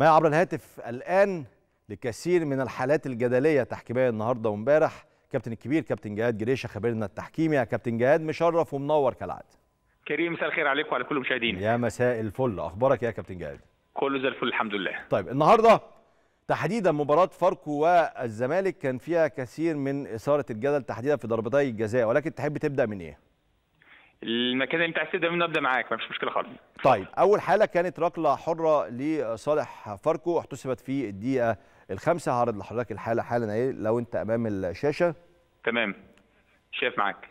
معي عبر الهاتف الان لكثير من الحالات الجدليه تحكيميه النهارده وامبارح كابتن الكبير كابتن جهاد جريشه خبيرنا التحكيمي يا كابتن جهاد مشرف ومنور كالعاده كريم مساء الخير عليكم وعلى كل المشاهدين يا مساء الفل اخبارك يا كابتن جهاد كله زي الفل الحمد لله طيب النهارده تحديدا مباراه فاركو والزمالك كان فيها كثير من اثاره الجدل تحديدا في ضربتي الجزاء ولكن تحب تبدا من ايه المكان اللي انت عايز تبدا منه ابدا معاك مفيش مشكله خالص طيب اول حاله كانت ركله حره لصالح فاركو احتسبت في الدقيقه الخامسه هعرض لحضرتك الحاله حالا اهي لو انت امام الشاشه تمام شايف معاك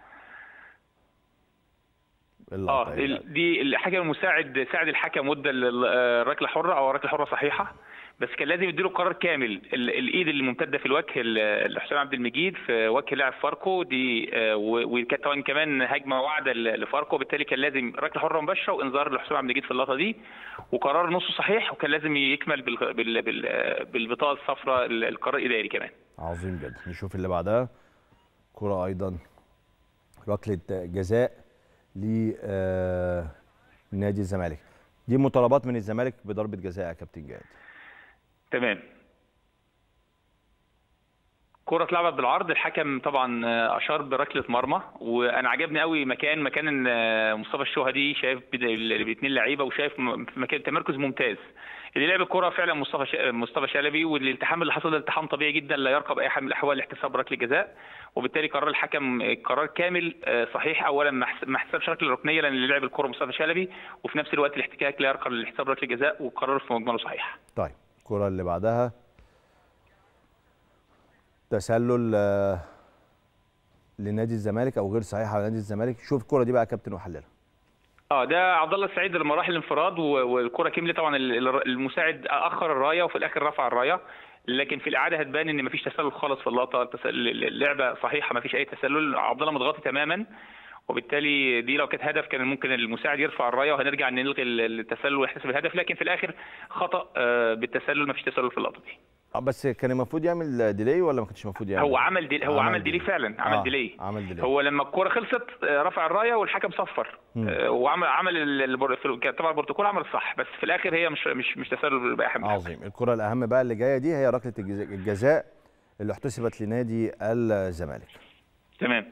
اللقطة اه اهي. ال- دي الحكم المساعد ساعد الحكم وادى ال- آه، الركله حره او الركله حره صحيحه بس كان لازم يديله قرار كامل ال- الايد اللي ممتده في الوجه ال- لحسام عبد المجيد في وجه لاعب فاركو دي آه، و- وكانت طبعا كمان هجمه واعده ل- لفاركو بالتالي كان لازم ركله حره مباشره وانذار لحسام عبد المجيد في اللقطه دي وقرار نصه صحيح وكان لازم يكمل بال- بال- بال- بالبطاقه الصفراء ال- القرار الاداري كمان عظيم جدا نشوف اللي بعدها كرة ايضا ركله جزاء ل آه، نادي الزمالك دي مطالبات من الزمالك بضربه جزاء يا كابتن جهاد تمام كرة اتلعبت بالعرض الحكم طبعا اشار بركله مرمى وانا عجبني قوي مكان مكان إن مصطفى الشهدي شايف بد- الاثنين لعيبه وشايف م- في مكان تمركز ممتاز اللي لعب الكرة فعلا مصطفى ش- مصطفى شلبي والالتحام اللي حصل ده التحام طبيعي جدا لا يرقى باي حال من الاحوال لاحتساب ركله جزاء وبالتالي قرار الحكم قرار كامل آه، صحيح اولا ما حس- ما حسبش ركله ركنيه لان اللي لعب الكرة مصطفى شلبي وفي نفس الوقت الاحتكاك لا يرقى لاحتساب ركله جزاء وقرار في مجمله صحيح طيب الكرة اللي بعدها تسلل آه، لنادي الزمالك او غير صحيح على نادي الزمالك شوف الكرة دي بقى يا كابتن وحللها اه ده عبد الله السعيد لما راح الانفراد و- والكره كملت طبعا ال- ال- المساعد اخر الرايه وفي الاخر رفع الرايه لكن في الاعاده هتبان ان مفيش تسلل خالص في اللقطه التس- اللعبه صحيحه مفيش اي تسلل عبد الله متغطي تماما وبالتالي دي لو كانت هدف كان ممكن المساعد يرفع الرايه وهنرجع نلغي ال- التسلل ويحتسب الهدف لكن في الاخر خطا آه، بالتسلل مفيش تسلل في اللقطه دي اه بس كان المفروض يعمل ديلي ولا ما كانش المفروض يعمل هو عمل دي هو عمل عمل ديلي ديلي. فعلا عمل آه، ديلي عمل ديلي. هو لما الكوره خلصت آه، رفع الرايه والحكم صفر آه، وعمل عمل ال- البر- في- كان طبعا البروتوكول عمل الصح بس في الاخر هي مش مش مش تسلل باي حاجه عظيم الكرة الأهم بقى اللي جاية دي هي ركلة الجزاء- الجزاء اللي احتسبت لنادي الزمالك تمام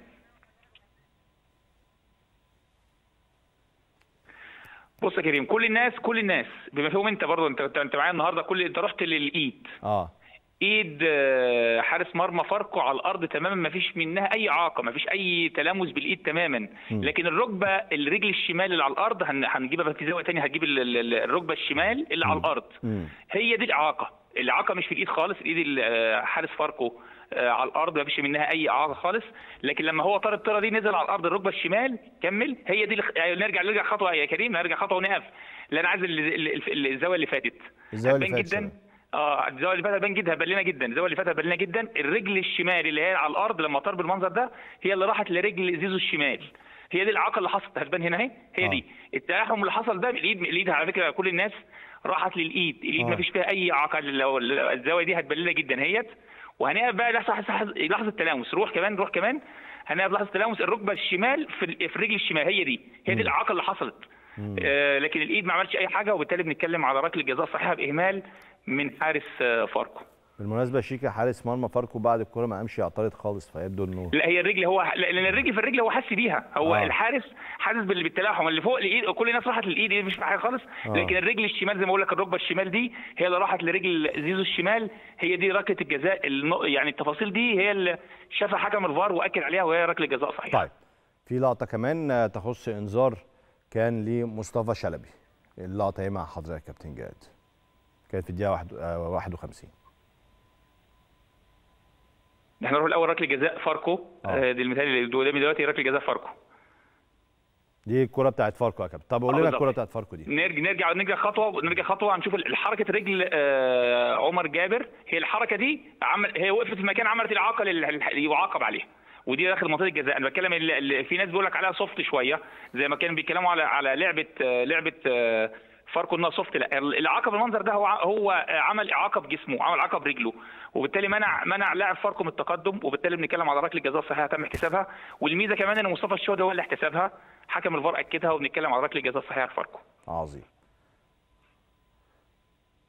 بص يا كريم كل الناس كل الناس بما فيهم انت برضه انت انت, انت معايا النهارده كل انت رحت للايد اه ايد آه، حارس مرمى فاركو على الارض تماما ما فيش منها اي اعاقه ما فيش اي تلامس بالايد تماما لكن الركبه الرجل الشمال اللي على الارض هن- هنجيبها في زاويه ثانيه هتجيب ال- ال- ال- الركبه الشمال اللي على الارض مم. هي دي الاعاقه الاعاقه مش في الايد خالص الايد ال- آه، حارس فاركو آه، على الارض ما فيش منها اي اعاقه خالص لكن لما هو طار الطيره دي نزل على الارض الركبه الشمال كمل هي دي اللي- يعني نرجع نرجع خطوه يا كريم نرجع خطوه ونقف لا انا عايز ال- ال- ال- الزاويه اللي فاتت الزاوية اللي هتبان فاتت جدا سلام. اه الزاويه اللي فاتت هتبان جدا هتبان لنا جدا الزاويه اللي فاتت هتبان لنا جدا الرجل الشمال اللي هي على الارض لما طار بالمنظر ده هي اللي راحت لرجل زيزو الشمال هي دي الاعاقه اللي حصلت هتبان هنا اهي هي آه. دي التلاحم اللي حصل ده الايد الايد على فكره كل الناس راحت للايد الايد آه. ما فيش فيها اي اعاقه لو- لو- الزاويه دي هتبان لنا جدا اهيت وهنقف بقى لحظه لحظه لحظه تلامس روح كمان روح كمان هنقف لحظه تلامس الركبه الشمال في ال- في الرجل الشمال هي دي هي دي الاعاقه اللي حصلت آه لكن الايد ما عملتش اي حاجه وبالتالي بنتكلم على ركله جزاء صحيحه باهمال من حارس آه، فاركو بالمناسبة شيكا حارس مرمى فاركو بعد الكرة ما قامش يعترض خالص فيبدو انه لا هي الرجل هو لان الرجل في الرجل هو حس بيها هو آه. آه. الحارس حاسس بال- بالتلاحم اللي فوق الايد كل الناس راحت للايد دي مش في حاجه خالص آه. لكن الرجل الشمال زي ما بقول لك الركبه الشمال دي هي اللي راحت لرجل زيزو الشمال هي دي ركله الجزاء النق- يعني التفاصيل دي هي اللي شافها حكم الفار واكد عليها وهي ركله جزاء صحيحه طيب في لقطة كمان آه، تخص انذار كان لمصطفى شلبي اللقطة ايه مع حضرتك يا كابتن جهاد كانت في الدقيقة واحد- آه، 51 احنا نروح الاول ركله جزاء فاركو آه. آه. دي المثال اللي قدامي دلوقتي ركله جزاء فاركو دي الكرة بتاعت فاركو يا كابتن طب قول آه، لنا بالظبط. الكرة بتاعت فاركو دي نرجع نرجع نرجع خطوه نرجع خطوه هنشوف الحركه رجل آه، عمر جابر هي الحركه دي عمل هي وقفت في مكان عملت الاعاقه اللي اللي يعاقب عليها ودي داخل منطقه الجزاء انا بتكلم اللي اللي في ناس بيقول لك عليها سوفت شويه زي ما كانوا بيتكلموا على على لعبه آه، لعبه آه، فاركو انها سوفت لا الاعاقه بالمنظر ده هو هو عمل اعاقه بجسمه عمل اعاقه برجله وبالتالي منع منع لاعب فاركو من التقدم وبالتالي بنتكلم على ركله جزاء صحيحه تم احتسابها والميزه كمان ان مصطفى الشهدي هو اللي احتسبها حكم الفار اكدها وبنتكلم على ركله جزاء صحيحه لفاركو عظيم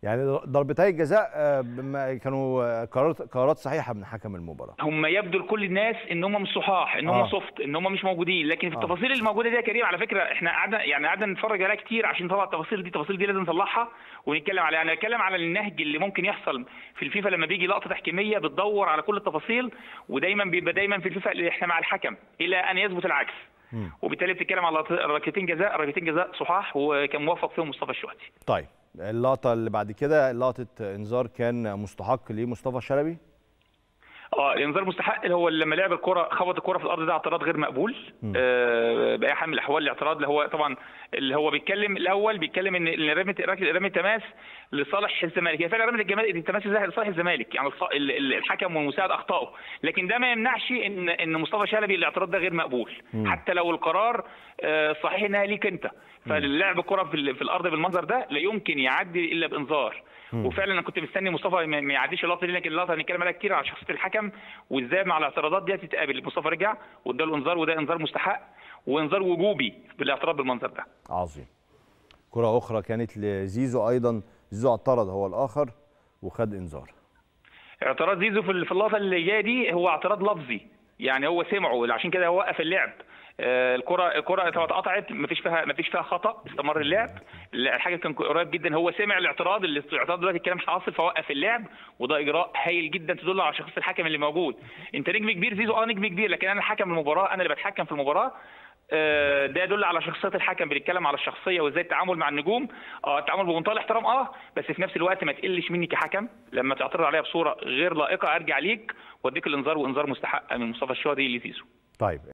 يعني ضربتي الجزاء آه، بما كانوا آه، قرارات قرارات صحيحه من حكم المباراه هم يبدو لكل الناس ان هم مش صحاح ان هم آه. سوفت ان هم مش موجودين لكن في آه. التفاصيل اللي موجوده دي يا كريم على فكره احنا قعدنا يعني قعدنا نتفرج عليها كتير عشان طبعا التفاصيل دي التفاصيل دي لازم نصلحها ونتكلم عليها يعني نتكلم على النهج اللي ممكن يحصل في الفيفا لما بيجي لقطه تحكيميه بتدور على كل التفاصيل ودايما بيبقى دايما في الفيفا اللي احنا مع الحكم الى ان يثبت العكس مم. وبالتالي بتتكلم على ركلتين جزاء ركلتين جزاء صحاح وكان موفق فيهم مصطفى الشواتي طيب اللقطه اللي بعد كده لقطه انذار كان مستحق لمصطفى شلبي اه الانذار مستحق اللي هو لما لعب الكره خبط الكره في الارض ده اعتراض غير مقبول آه باي حال من الاحوال الاعتراض اللي هو طبعا اللي هو بيتكلم الاول بيتكلم ان إن رميه رميه التماس لصالح الزمالك هي فعلا رميه الجمال التماس ده لصالح الزمالك يعني الص- ال- ال- الحكم والمساعد اخطاوا لكن ده ما يمنعش ان ان مصطفى شلبي الاعتراض ده غير مقبول حتى لو القرار آه صحيح انها ليك انت فاللعب الكره في, ال- في الارض بالمنظر ده لا يمكن يعدي الا بانذار وفعلا انا كنت مستني مصطفى ما ما يعديش اللقطه دي لكن اللقطه هنتكلم عليها كتير على شخصيه الحكم وازاي مع الاعتراضات دي تتقابل مصطفى رجع وادى له انذار وده انذار مستحق وانذار وجوبي بالاعتراض بالمنظر ده عظيم كره اخرى كانت لزيزو ايضا زيزو اعترض هو الاخر وخد انذار اعتراض زيزو في في اللقطه اللي جايه دي هو اعتراض لفظي يعني هو سمعه عشان كده هو وقف اللعب آه، الكره الكره اتقطعت مفيش فيها مفيش فيها خطا استمر اللعب الحاجه كان قريب جدا هو سمع الاعتراض اللي الاعتراض دلوقتي الكلام حاصل فوقف اللعب وده اجراء هايل جدا تدل على شخصيه الحكم اللي موجود انت نجم كبير زيزو اه نجم كبير لكن انا حكم المباراه انا اللي بتحكم في المباراه آه، ده يدل على شخصيه الحكم بنتكلم على الشخصيه وازاي التعامل مع النجوم اه التعامل بمنتهى الاحترام اه بس في نفس الوقت ما تقلش مني كحكم لما تعترض عليا بصوره غير لائقه ارجع ليك واديك الانذار وانذار مستحق من مصطفى الشهري لزيزو طيب